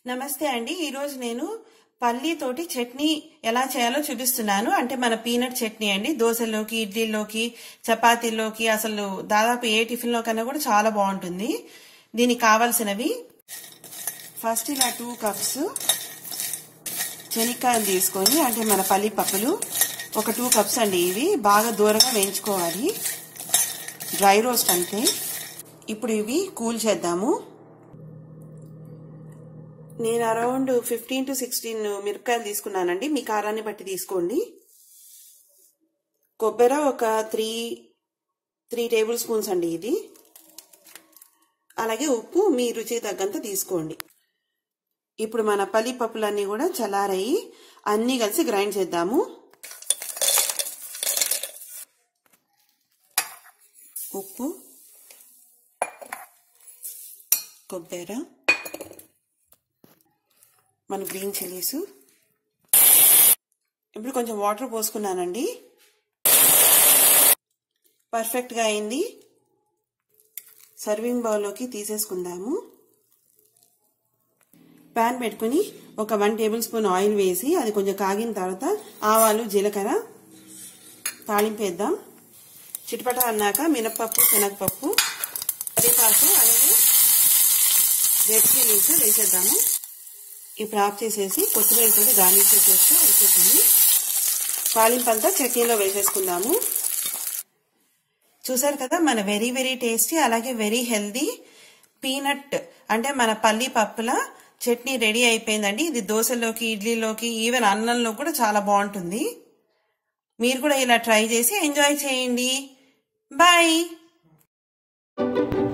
నమస్తే అండి ఈరోజు నేను పల్లీతోటి చట్నీ ఎలా చేయాలో చూపిస్తున్నాను అంటే మన పీనట్ చట్నీ అండి దోశల్లోకి ఇడ్లీలోకి చపాతీల్లోకి అసలు దాదాపు ఏ టిఫిన్లో కన్నా కూడా చాలా బాగుంటుంది దీనికి కావాల్సినవి ఫస్ట్ ఇలా టూ కప్స్ శనక్కాయలు తీసుకొని అంటే మన పల్లి పప్పులు ఒక టూ కప్స్ అండి ఇవి బాగా దూరంగా వేయించుకోవాలి డ్రై రోస్ట్ అంతే ఇప్పుడు ఇవి కూల్ చేద్దాము నేను అరౌండ్ ఫిఫ్టీన్ టు సిక్స్టీన్ మిరపకాయలు తీసుకున్నానండి మీ కారాన్ని బట్టి తీసుకోండి కొబ్బరి ఒక త్రీ త్రీ టేబుల్ స్పూన్స్ అండి ఇది అలాగే ఉప్పు మీ రుచికి తగ్గంత తీసుకోండి ఇప్పుడు మన పల్లి పప్పులన్నీ కూడా చల్లారయి అన్నీ కలిసి గ్రైండ్ చేద్దాము ఉప్పు కొబ్బరి మన గ్రీన్ చిల్లీస్ ఇప్పుడు కొంచెం వాటర్ పోసుకున్నానండి పర్ఫెక్ట్గా అయింది సర్వింగ్ బౌల్లోకి తీసేసుకుందాము ప్యాన్ పెట్టుకుని ఒక వన్ టేబుల్ స్పూన్ ఆయిల్ వేసి అది కొంచెం కాగిన తర్వాత ఆవాలు జీలకర్ర తాళింపు వేద్దాం చిటపట అన్నాక మినప్పప్పు శనగపప్పు కరివేపాకు అలాగే రెడ్ చిల్లీస్ వేసేద్దాము ఇప్పుడు ఆఫ్ చేసేసి కొత్తిమీర తోటి గార్నిష్ చేసేస్తే అయిపోతుంది తాలింపు అంతా చట్నీలో వేసేసుకుందాము చూసారు కదా మన వెరీ వెరీ టేస్టీ అలాగే వెరీ హెల్దీ పీనట్ అంటే మన పల్లి పప్పుల చట్నీ రెడీ అయిపోయిందండి ఇది దోశలోకి ఇడ్లీలోకి ఈవెన్ అన్నంలో కూడా చాలా బాగుంటుంది మీరు కూడా ఇలా ట్రై చేసి ఎంజాయ్ చేయండి బాయ్